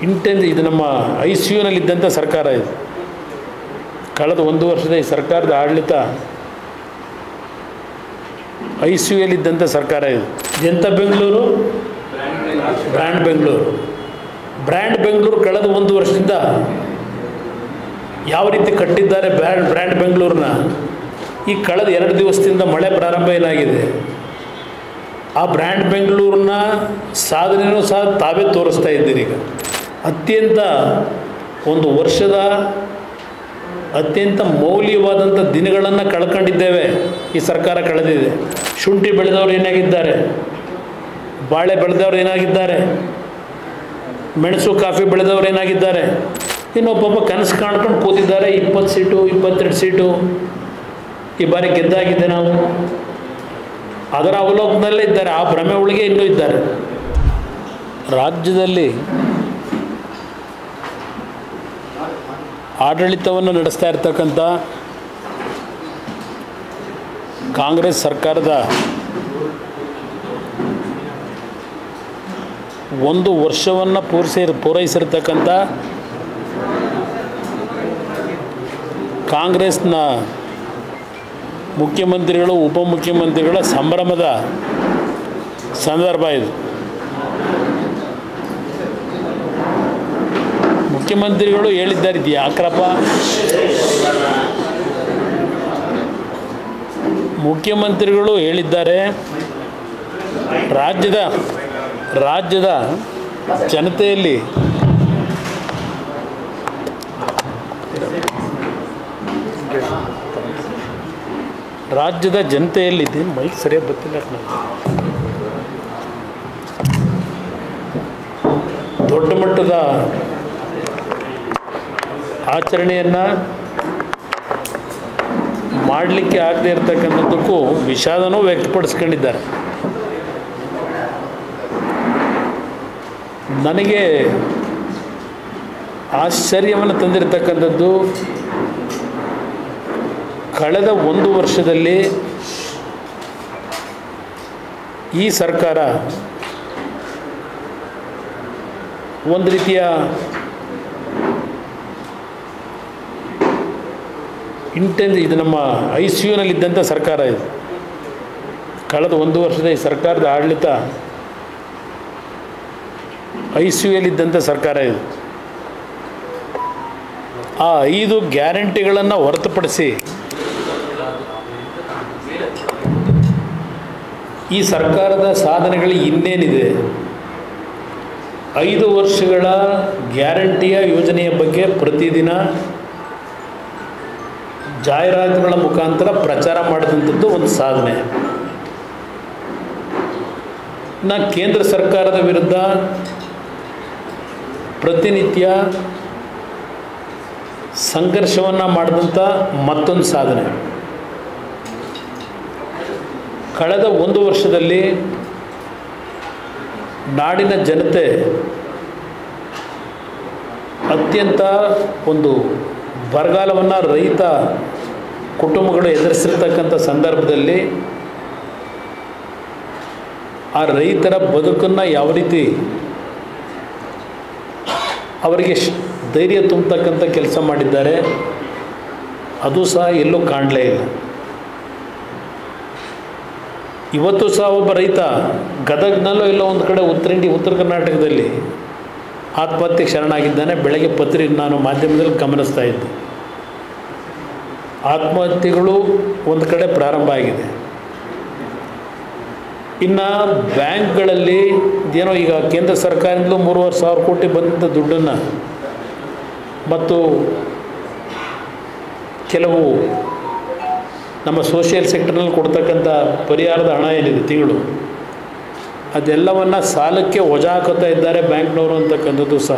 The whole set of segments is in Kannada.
ಇಂಟೆನ್ಸ್ ಇದು ನಮ್ಮ ಐ ಸಿ ಯುನಲ್ಲಿದ್ದಂಥ ಸರ್ಕಾರ ಇದು ಕಳೆದ ಒಂದು ವರ್ಷದ ಈ ಸರ್ಕಾರದ ಆಡಳಿತ ಐ ಸಿ ಯುಯಲ್ಲಿದ್ದಂಥ ಸರ್ಕಾರ ಇದು ಎಂಥ ಬೆಂಗಳೂರು ಬ್ರ್ಯಾಂಡ್ ಬೆಂಗಳೂರು ಬ್ರ್ಯಾಂಡ್ ಬೆಂಗಳೂರು ಕಳೆದ ಒಂದು ವರ್ಷದಿಂದ ಯಾವ ರೀತಿ ಕಟ್ಟಿದ್ದಾರೆ ಬ್ರ್ಯಾಂಡ್ ಬ್ರ್ಯಾಂಡ್ ಬೆಂಗಳೂರನ್ನ ಈ ಕಳೆದ ಎರಡು ದಿವಸದಿಂದ ಮಳೆ ಪ್ರಾರಂಭ ಏನಾಗಿದೆ ಆ ಬ್ರ್ಯಾಂಡ್ ಬೆಂಗಳೂರನ್ನ ಸಾಧನೆಯೂ ಸಹ ತಾವೇ ತೋರಿಸ್ತಾ ಇದ್ದೀರಿ ಈಗ ಅತ್ಯಂತ ಒಂದು ವರ್ಷದ ಅತ್ಯಂತ ಮೌಲ್ಯವಾದಂಥ ದಿನಗಳನ್ನು ಕಳ್ಕೊಂಡಿದ್ದೇವೆ ಈ ಸರ್ಕಾರ ಕಳೆದಿದೆ ಶುಂಠಿ ಬೆಳೆದವರು ಏನಾಗಿದ್ದಾರೆ ಬಾಳೆ ಬೆಳೆದವರು ಏನಾಗಿದ್ದಾರೆ ಮೆಣಸು ಕಾಫಿ ಬೆಳೆದವರು ಏನಾಗಿದ್ದಾರೆ ಇನ್ನೊಬ್ಬೊಬ್ಬ ಕನಸು ಕಾಣ್ಕೊಂಡು ಕೂತಿದ್ದಾರೆ ಇಪ್ಪತ್ತು ಸೀಟು ಇಪ್ಪತ್ತೆರಡು ಸೀಟು ಈ ಬಾರಿ ಗೆದ್ದಾಗಿದೆ ನಾವು ಅದರ ಅವಲೋಕನಲ್ಲೇ ಇದ್ದಾರೆ ಆ ಭ್ರಮೆ ಒಳಗೆ ಇನ್ನೂ ಇದ್ದಾರೆ ರಾಜ್ಯದಲ್ಲಿ ಆಡಳಿತವನ್ನು ನಡೆಸ್ತಾ ಇರ್ತಕ್ಕಂಥ ಕಾಂಗ್ರೆಸ್ ಸರ್ಕಾರದ ಒಂದು ವರ್ಷವನ್ನು ಪೂರೈಸಿ ಪೂರೈಸಿರ್ತಕ್ಕಂಥ ಕಾಂಗ್ರೆಸ್ನ ಮುಖ್ಯಮಂತ್ರಿಗಳು ಉಪಮುಖ್ಯಮಂತ್ರಿಗಳ ಸಂಭ್ರಮದ ಸಂದರ್ಭ ಇದು ಮುಖ್ಯಮಂತ್ರಿಗಳು ಹೇಳಿದ್ದಾರೆ ಇದು ಯಾಕ್ರಪ್ಪ ಮುಖ್ಯಮಂತ್ರಿಗಳು ಹೇಳಿದ್ದಾರೆ ರಾಜ್ಯದ ರಾಜ್ಯದ ಜನತೆಯಲ್ಲಿ ರಾಜ್ಯದ ಜನತೆಯಲ್ಲಿ ಇದು ಮೈಕ್ ಸರಿಯಾಗಿ ಗೊತ್ತಿಲ್ಲ ನನಗೆ ದೊಡ್ಡ ಮಟ್ಟದ ಆಚರಣೆಯನ್ನು ಮಾಡಲಿಕ್ಕೆ ಆಗದೆ ಇರತಕ್ಕಂಥದ್ದಕ್ಕೂ ವಿಷಾದನೂ ವ್ಯಕ್ತಪಡಿಸ್ಕೊಂಡಿದ್ದಾರೆ ನನಗೆ ಆಶ್ಚರ್ಯವನ್ನು ತಂದಿರತಕ್ಕಂಥದ್ದು ಕಳೆದ ಒಂದು ವರ್ಷದಲ್ಲಿ ಈ ಸರ್ಕಾರ ಒಂದು ರೀತಿಯ ಇಂಟೆನ್ಸ್ ಇದು ನಮ್ಮ ಐ ಸಿ ಯುನಲ್ಲಿದ್ದಂಥ ಸರ್ಕಾರ ಇದು ಕಳೆದ ಒಂದು ವರ್ಷದ ಈ ಸರ್ಕಾರದ ಆಡಳಿತ ಐ ಸಿ ಯುಯಲ್ಲಿದ್ದಂಥ ಸರ್ಕಾರ ಇದು ಆ ಐದು ಗ್ಯಾರಂಟಿಗಳನ್ನು ಹೊರತುಪಡಿಸಿ ಈ ಸರ್ಕಾರದ ಸಾಧನೆಗಳು ಇನ್ನೇನಿದೆ ಐದು ವರ್ಷಗಳ ಗ್ಯಾರಂಟಿಯ ಯೋಜನೆಯ ಬಗ್ಗೆ ಪ್ರತಿದಿನ ಜಾಹೀರಾತುಗಳ ಮುಖಾಂತರ ಪ್ರಚಾರ ಮಾಡಿದಂಥದ್ದು ಒಂದು ಸಾಧನೆ ನಾ ಕೇಂದ್ರ ಸರ್ಕಾರದ ವಿರುದ್ಧ ಪ್ರತಿನಿತ್ಯ ಸಂಘರ್ಷವನ್ನು ಮಾಡಿದಂಥ ಮತ್ತೊಂದು ಸಾಧನೆ ಕಳೆದ ಒಂದು ವರ್ಷದಲ್ಲಿ ನಾಡಿನ ಜನತೆ ಅತ್ಯಂತ ಒಂದು ಬರಗಾಲವನ್ನು ರೈತ ಕುಟುಂಬಗಳು ಎದುರಿಸಿರ್ತಕ್ಕಂಥ ಸಂದರ್ಭದಲ್ಲಿ ಆ ರೈತರ ಬದುಕನ್ನು ಯಾವ ರೀತಿ ಅವರಿಗೆ ಶ್- ಧೈರ್ಯ ತುಂಬತಕ್ಕಂಥ ಕೆಲಸ ಮಾಡಿದ್ದಾರೆ ಅದು ಸಹ ಎಲ್ಲೂ ಕಾಣಲೇ ಇಲ್ಲ ಇವತ್ತು ಸಹ ಒಬ್ಬ ರೈತ ಗದಗ್ನಲ್ಲೋ ಎಲ್ಲೋ ಒಂದು ಕಡೆ ಉತ್ತರಿಂಡಿ ಉತ್ತರ ಕರ್ನಾಟಕದಲ್ಲಿ ಆತ್ಮಹತ್ಯೆಗೆ ಶರಣಾಗಿದ್ದಾನೆ ಬೆಳಗ್ಗೆ ಪತ್ರಿ ನಾನು ಮಾಧ್ಯಮದಲ್ಲಿ ಗಮನಿಸ್ತಾ ಇದ್ದೆ ಆತ್ಮಹತ್ಯೆಗಳು ಒಂದು ಕಡೆ ಪ್ರಾರಂಭ ಆಗಿದೆ ಇನ್ನು ಬ್ಯಾಂಕ್ಗಳಲ್ಲಿ ಏನೋ ಈಗ ಕೇಂದ್ರ ಸರ್ಕಾರದಿಂದಲೂ ಮೂರುವರೆ ಸಾವಿರ ಕೋಟಿ ಬಂದಂಥ ದುಡ್ಡನ್ನು ಮತ್ತು ಕೆಲವು ನಮ್ಮ ಸೋಷಿಯಲ್ ಸೆಕ್ಟರ್ನಲ್ಲಿ ಕೊಡ್ತಕ್ಕಂಥ ಪರಿಹಾರದ ಹಣ ಏನಿದೆ ತಿಂಗಳು ಅದೆಲ್ಲವನ್ನು ಸಾಲಕ್ಕೆ ವಜಾ ಹಾಕೋತಾ ಇದ್ದಾರೆ ಬ್ಯಾಂಕ್ನವರು ಅಂತಕ್ಕಂಥದ್ದು ಸಹ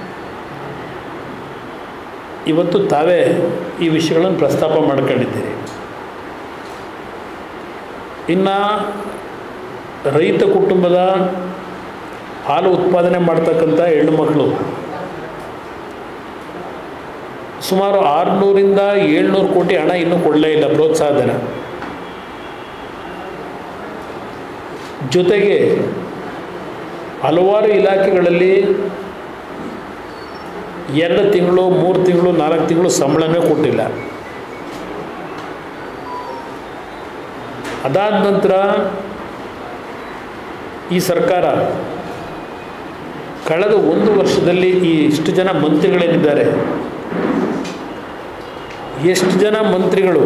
ಇವತ್ತು ತಾವೇ ಈ ವಿಷಯಗಳನ್ನು ಪ್ರಸ್ತಾಪ ಮಾಡ್ಕೊಂಡಿದ್ದೀರಿ ಇನ್ನು ರೈತ ಕುಟುಂಬದ ಹಾಲು ಉತ್ಪಾದನೆ ಮಾಡ್ತಕ್ಕಂಥ ಹೆಣ್ಣು ಮಕ್ಕಳು ಸುಮಾರು ಆರುನೂರಿಂದ ಏಳ್ನೂರು ಕೋಟಿ ಹಣ ಇನ್ನೂ ಕೊಡಲೇ ಇಲ್ಲ ಪ್ರೋತ್ಸಾಹಧನ ಜೊತೆಗೆ ಹಲವಾರು ಇಲಾಖೆಗಳಲ್ಲಿ ಎರಡು ತಿಂಗಳು ಮೂರು ತಿಂಗಳು ನಾಲ್ಕು ತಿಂಗಳು ಸಂಬಳನೇ ಕೊಟ್ಟಿಲ್ಲ ಅದಾದ ನಂತರ ಈ ಸರ್ಕಾರ ಕಳೆದ ಒಂದು ವರ್ಷದಲ್ಲಿ ಈ ಇಷ್ಟು ಜನ ಮಂತ್ರಿಗಳೇನಿದ್ದಾರೆ ಎಷ್ಟು ಜನ ಮಂತ್ರಿಗಳು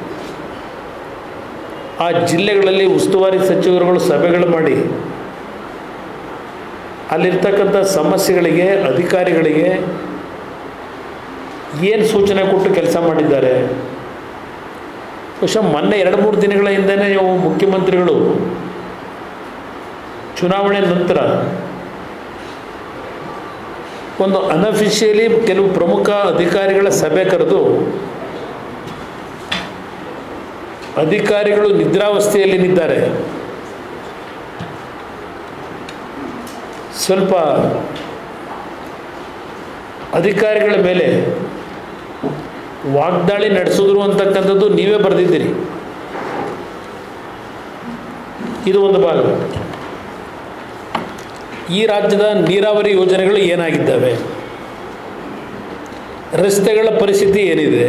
ಆ ಜಿಲ್ಲೆಗಳಲ್ಲಿ ಉಸ್ತುವಾರಿ ಸಚಿವರುಗಳು ಸಭೆಗಳು ಮಾಡಿ ಅಲ್ಲಿರ್ತಕ್ಕಂಥ ಸಮಸ್ಯೆಗಳಿಗೆ ಅಧಿಕಾರಿಗಳಿಗೆ ಏನು ಸೂಚನೆ ಕೊಟ್ಟು ಕೆಲಸ ಮಾಡಿದ್ದಾರೆ ಬಹುಶಃ ಮೊನ್ನೆ ಎರಡು ಮೂರು ದಿನಗಳ ಹಿಂದೆನೇ ನೀವು ಮುಖ್ಯಮಂತ್ರಿಗಳು ಚುನಾವಣೆ ನಂತರ ಒಂದು ಅನಫಿಷಿಯಲಿ ಕೆಲವು ಪ್ರಮುಖ ಅಧಿಕಾರಿಗಳ ಸಭೆ ಕರೆದು ಅಧಿಕಾರಿಗಳು ನಿದ್ರಾವಸ್ಥೆಯಲ್ಲಿದ್ದಾರೆ ಸ್ವಲ್ಪ ಅಧಿಕಾರಿಗಳ ಮೇಲೆ ವಾಗ್ದಾಳಿ ನಡೆಸಿದ್ರು ಅಂತಕ್ಕಂಥದ್ದು ನೀವೇ ಬರೆದಿದ್ದೀರಿ ಇದು ಒಂದು ಭಾಗ ಈ ರಾಜ್ಯದ ನೀರಾವರಿ ಯೋಜನೆಗಳು ಏನಾಗಿದ್ದಾವೆ ರಸ್ತೆಗಳ ಪರಿಸ್ಥಿತಿ ಏನಿದೆ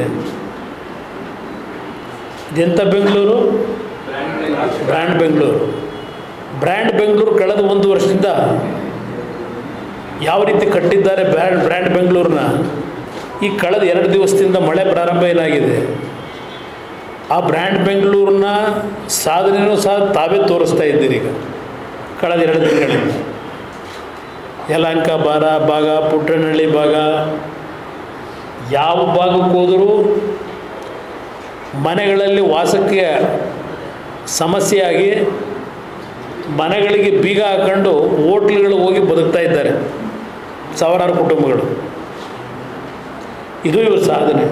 ಇದೆಂಥ ಬೆಂಗಳೂರು ಬ್ರ್ಯಾಂಡ್ ಬೆಂಗಳೂರು ಬ್ರ್ಯಾಂಡ್ ಬೆಂಗಳೂರು ಕಳೆದ ಒಂದು ವರ್ಷದಿಂದ ಯಾವ ರೀತಿ ಕಟ್ಟಿದ್ದಾರೆ ಬ್ರ್ಯಾಂಡ್ ಬ್ರ್ಯಾಂಡ್ ಬೆಂಗಳೂರನ್ನ ಈ ಕಳೆದ ಎರಡು ದಿವಸದಿಂದ ಮಳೆ ಪ್ರಾರಂಭ ಏನಾಗಿದೆ ಆ ಬ್ರ್ಯಾಂಡ್ ಬೆಂಗಳೂರನ್ನ ಸಾಧನೆಯೂ ಸಹ ತಾವೇ ತೋರಿಸ್ತಾ ಇದ್ದೀರಿ ಈಗ ಕಳೆದ ಎರಡು ದಿನಗಳಿಂದ ಯಲಹಂಕ ಬಾರ ಭಾಗ ಪುಟ್ಟನಹಳ್ಳಿ ಭಾಗ ಯಾವ ಭಾಗಕ್ಕೆ ಹೋದರೂ ಮನೆಗಳಲ್ಲಿ ವಾಸಕ್ಕೆ ಸಮಸ್ಯೆಯಾಗಿ ಮನೆಗಳಿಗೆ ಬೀಗ ಹಾಕೊಂಡು ಹೋಟ್ಲ್ಗಳಿಗೆ ಹೋಗಿ ಬದುಕ್ತಾ ಇದ್ದಾರೆ ಸಾವಿರಾರು ಕುಟುಂಬಗಳು ಇದು ಇವ್ರ ಸಾಧನೆ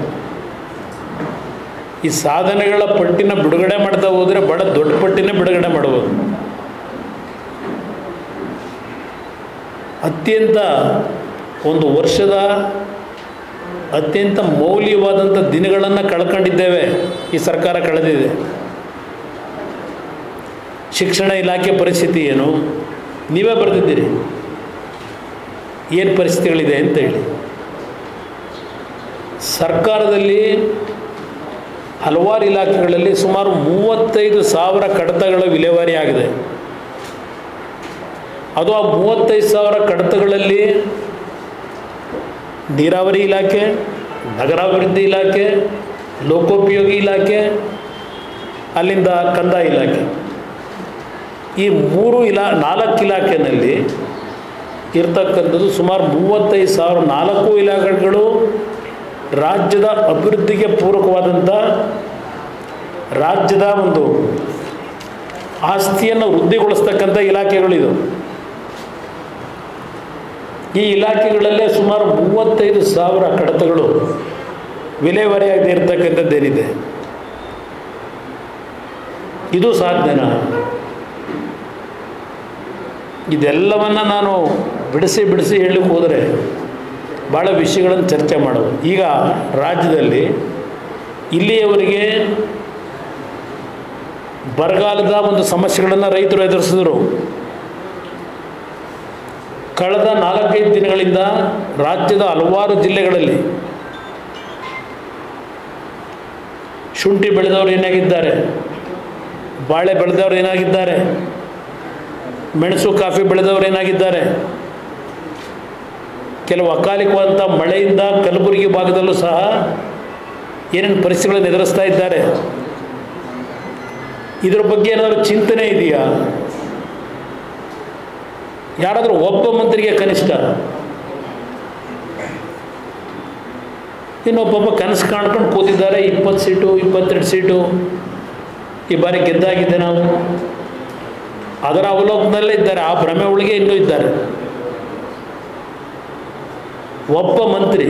ಈ ಸಾಧನೆಗಳ ಪಟ್ಟಿನ ಬಿಡುಗಡೆ ಮಾಡ್ತಾ ಹೋದರೆ ಬಡ ದೊಡ್ಡ ಪಟ್ಟಿನೇ ಬಿಡುಗಡೆ ಮಾಡ್ಬೋದು ಅತ್ಯಂತ ಒಂದು ವರ್ಷದ ಅತ್ಯಂತ ಮೌಲ್ಯವಾದಂಥ ದಿನಗಳನ್ನು ಕಳ್ಕೊಂಡಿದ್ದೇವೆ ಈ ಸರ್ಕಾರ ಕಳೆದಿದೆ ಶಿಕ್ಷಣ ಇಲಾಖೆ ಪರಿಸ್ಥಿತಿ ಏನು ನೀವೇ ಬರೆದಿದ್ದೀರಿ ಏನು ಪರಿಸ್ಥಿತಿಗಳಿದೆ ಅಂತ ಹೇಳಿ ಸರ್ಕಾರದಲ್ಲಿ ಹಲವಾರು ಇಲಾಖೆಗಳಲ್ಲಿ ಸುಮಾರು ಮೂವತ್ತೈದು ಸಾವಿರ ಕಡತಗಳ ವಿಲೇವಾರಿ ಆಗಿದೆ ಅದು ಆ ಮೂವತ್ತೈದು ಸಾವಿರ ಕಡತಗಳಲ್ಲಿ ನೀರಾವರಿ ಇಲಾಖೆ ನಗರಾಭಿವೃದ್ಧಿ ಇಲಾಖೆ ಲೋಕೋಪಯೋಗಿ ಇಲಾಖೆ ಅಲ್ಲಿಂದ ಕಂದಾಯ ಇಲಾಖೆ ಈ ಮೂರು ಇಲಾ ನಾಲ್ಕು ಇಲಾಖೆಯಲ್ಲಿ ಇರ್ತಕ್ಕಂಥದ್ದು ಸುಮಾರು ಮೂವತ್ತೈದು ಸಾವಿರ ನಾಲ್ಕು ಇಲಾಖೆಗಳು ರಾಜ್ಯದ ಅಭಿವೃದ್ಧಿಗೆ ಪೂರಕವಾದಂಥ ರಾಜ್ಯದ ಒಂದು ಆಸ್ತಿಯನ್ನು ವೃದ್ಧಿಗೊಳಿಸ್ತಕ್ಕಂಥ ಇಲಾಖೆಗಳಿದು ಈ ಇಲಾಖೆಗಳಲ್ಲೇ ಸುಮಾರು ಮೂವತ್ತೈದು ಸಾವಿರ ಕಡತಗಳು ವಿಲೇವಾರಿಯಾಗದೆ ಇರತಕ್ಕಂಥದ್ದೇನಿದೆ ಇದು ಸಾಧ್ಯನಾ ಇದೆಲ್ಲವನ್ನು ನಾನು ಬಿಡಿಸಿ ಬಿಡಿಸಿ ಹೇಳಲಿಕ್ಕೆ ಹೋದರೆ ಭಾಳ ವಿಷಯಗಳನ್ನು ಚರ್ಚೆ ಮಾಡೋದು ಈಗ ರಾಜ್ಯದಲ್ಲಿ ಇಲ್ಲಿಯವರೆಗೆ ಬರಗಾಲದ ಒಂದು ಸಮಸ್ಯೆಗಳನ್ನು ರೈತರು ಎದುರಿಸಿದರು ಕಳೆದ ನಾಲ್ಕೈದು ದಿನಗಳಿಂದ ರಾಜ್ಯದ ಹಲವಾರು ಜಿಲ್ಲೆಗಳಲ್ಲಿ ಶುಂಠಿ ಬೆಳೆದವರು ಏನಾಗಿದ್ದಾರೆ ಬಾಳೆ ಬೆಳೆದವರು ಏನಾಗಿದ್ದಾರೆ ಮೆಣಸು ಕಾಫಿ ಬೆಳೆದವರು ಏನಾಗಿದ್ದಾರೆ ಕೆಲವು ಅಕಾಲಿಕವಾದಂಥ ಮಳೆಯಿಂದ ಕಲಬುರಗಿ ಭಾಗದಲ್ಲೂ ಸಹ ಏನೇನು ಪರಿಸ್ಥಿತಿಗಳನ್ನು ಎದುರಿಸ್ತಾ ಇದ್ದಾರೆ ಇದರ ಬಗ್ಗೆ ಏನಾದರೂ ಚಿಂತನೆ ಇದೆಯಾ ಯಾರಾದರೂ ಒಬ್ಬ ಮಂತ್ರಿಗೆ ಕನಿಷ್ಠ ಇನ್ನೊಬ್ಬೊಬ್ಬ ಕನಸು ಕಾಣ್ಕೊಂಡು ಕೂತಿದ್ದಾರೆ ಇಪ್ಪತ್ತು ಸೀಟು ಇಪ್ಪತ್ತೆರಡು ಸೀಟು ಈ ಬಾರಿ ಗೆದ್ದಾಗಿದೆ ನಾವು ಅದರ ಅವಲೋಕನಲ್ಲೇ ಇದ್ದಾರೆ ಆ ಭ್ರಮೆ ಒಳಗೆ ಇನ್ನೂ ಇದ್ದಾರೆ ಒಬ್ಬ ಮಂತ್ರಿ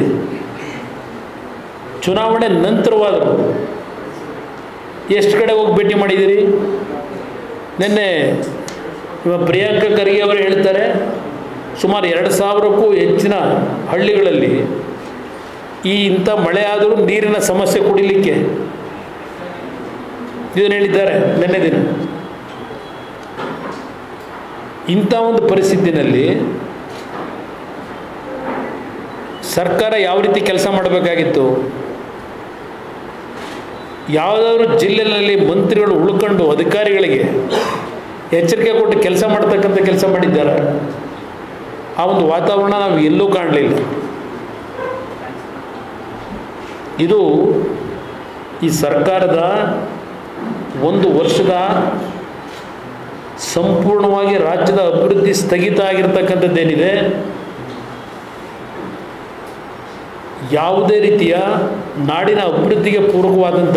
ಚುನಾವಣೆ ನಂತರವಾದರು ಎಷ್ಟು ಕಡೆ ಹೋಗಿ ಭೇಟಿ ಮಾಡಿದ್ದೀರಿ ನಿನ್ನೆ ಇವ ಪ್ರಿಯಾಂಕ ಖರ್ಗೆ ಅವರು ಹೇಳ್ತಾರೆ ಸುಮಾರು ಎರಡು ಸಾವಿರಕ್ಕೂ ಹೆಚ್ಚಿನ ಹಳ್ಳಿಗಳಲ್ಲಿ ಈ ಇಂಥ ಮಳೆ ಆದರೂ ನೀರಿನ ಸಮಸ್ಯೆ ಕುಡಿಲಿಕ್ಕೆ ಇದನ್ನು ಹೇಳಿದ್ದಾರೆ ನಿನ್ನೆ ದಿನ ಇಂಥ ಒಂದು ಪರಿಸ್ಥಿತಿನಲ್ಲಿ ಸರ್ಕಾರ ಯಾವ ರೀತಿ ಕೆಲಸ ಮಾಡಬೇಕಾಗಿತ್ತು ಯಾವುದಾದ್ರೂ ಜಿಲ್ಲೆಯಲ್ಲಿ ಮಂತ್ರಿಗಳು ಉಳ್ಕೊಂಡು ಅಧಿಕಾರಿಗಳಿಗೆ ಎಚ್ಚರಿಕೆ ಕೊಟ್ಟು ಕೆಲಸ ಮಾಡ್ತಕ್ಕಂಥ ಕೆಲಸ ಮಾಡಿದ್ದಾರೆ ಆ ಒಂದು ವಾತಾವರಣ ನಾವು ಎಲ್ಲೂ ಕಾಣಲಿಲ್ಲ ಇದು ಈ ಸರ್ಕಾರದ ಒಂದು ವರ್ಷದ ಸಂಪೂರ್ಣವಾಗಿ ರಾಜ್ಯದ ಅಭಿವೃದ್ಧಿ ಸ್ಥಗಿತ ಆಗಿರ್ತಕ್ಕಂಥದ್ದೇನಿದೆ ಯಾವುದೇ ರೀತಿಯ ನಾಡಿನ ಅಭಿವೃದ್ಧಿಗೆ ಪೂರಕವಾದಂಥ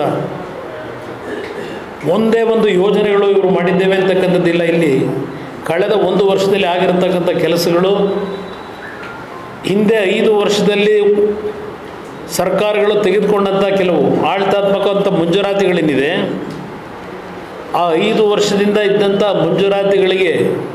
ಒಂದೇ ಒಂದು ಯೋಜನೆಗಳು ಇವರು ಮಾಡಿದ್ದೇವೆ ಅಂತಕ್ಕಂಥದ್ದಿಲ್ಲ ಇಲ್ಲಿ ಕಳೆದ ಒಂದು ವರ್ಷದಲ್ಲಿ ಆಗಿರತಕ್ಕಂಥ ಕೆಲಸಗಳು ಹಿಂದೆ ಐದು ವರ್ಷದಲ್ಲಿ ಸರ್ಕಾರಗಳು ತೆಗೆದುಕೊಂಡಂಥ ಕೆಲವು ಆಡಳಿತಾತ್ಮಕವಂಥ ಮಂಜೂರಾತಿಗಳೇನಿದೆ ಆ ಐದು ವರ್ಷದಿಂದ ಇದ್ದಂಥ ಮಂಜೂರಾತಿಗಳಿಗೆ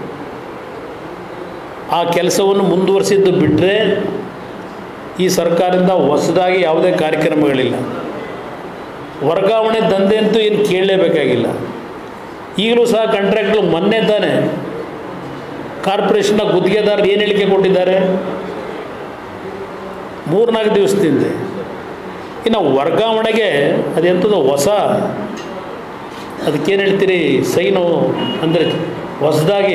ಆ ಕೆಲಸವನ್ನು ಮುಂದುವರಿಸಿದ್ದು ಬಿಟ್ಟರೆ ಈ ಸರ್ಕಾರದಿಂದ ಹೊಸದಾಗಿ ಯಾವುದೇ ಕಾರ್ಯಕ್ರಮಗಳಿಲ್ಲ ವರ್ಗಾವಣೆ ದಂಧೆ ಅಂತೂ ಏನು ಕೇಳಲೇಬೇಕಾಗಿಲ್ಲ ಈಗಲೂ ಸಹ ಕಾಂಟ್ರಾಕ್ಟ್ಗಳು ಮೊನ್ನೆ ತಾನೇ ಕಾರ್ಪೊರೇಷನ್ನ ಗುತ್ತಿಗೆದಾರರು ಏನು ಹೇಳಿಕೆ ಕೊಟ್ಟಿದ್ದಾರೆ ಮೂರ್ನಾಲ್ಕು ದಿವಸದಿಂದ ಇನ್ನು ವರ್ಗಾವಣೆಗೆ ಅದೆಂಥದ್ದು ಹೊಸ ಅದಕ್ಕೇನು ಹೇಳ್ತೀರಿ ಸೈನು ಅಂದರೆ ಹೊಸದಾಗಿ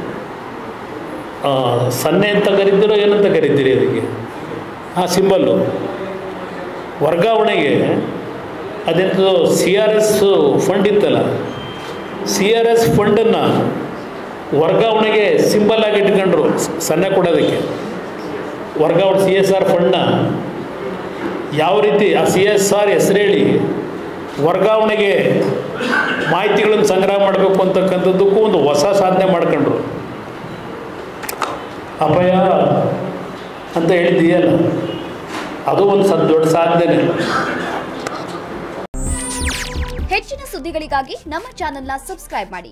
ಸನ್ನೆ ಅಂತ ಕರಿತೀರೋ ಏನಂತ ಕರಿತೀರಿ ಅದಕ್ಕೆ ಆ ಸಿಂಬಲ್ಲು ವರ್ಗಾವಣೆಗೆ ಅದೆಂಥದ್ದು ಸಿ ಆರ್ ಎಸ್ ಫಂಡ್ ಇತ್ತಲ್ಲ ಸಿ ಆರ್ ಎಸ್ ಫಂಡನ್ನು ವರ್ಗಾವಣೆಗೆ ಸಿಂಬಲ್ ಆಗಿ ಇಟ್ಕೊಂಡ್ರು ಸನ್ನೆ ಕೊಡೋದಕ್ಕೆ ವರ್ಗಾವಣೆ ಸಿ ಎಸ್ ಆರ್ ಫಂಡ್ನ ಯಾವ ರೀತಿ ಆ ಸಿ ಎಸ್ ಆರ್ ಹೆಸರೇಳಿ ವರ್ಗಾವಣೆಗೆ ಮಾಹಿತಿಗಳನ್ನು ಸಂಗ್ರಹ ಮಾಡಬೇಕು ಅಂತಕ್ಕಂಥದ್ದಕ್ಕೂ ಒಂದು ಹೊಸ ಸಾಧನೆ ಮಾಡ್ಕೊಂಡ್ರು ಅಪಾಯ ಅಂತ ಹೇಳಿದ್ದೀಯಲ್ಲ ಅದು ಒಂದು ಸ ದೊಡ್ಡ ಸಾಧನೆ ಹೆಚ್ಚಿನ ಸುದ್ದಿಗಳಿಗಾಗಿ ನಮ್ಮ ಚಾನೆಲ್ನ ಸಬ್ಸ್ಕ್ರೈಬ್ ಮಾಡಿ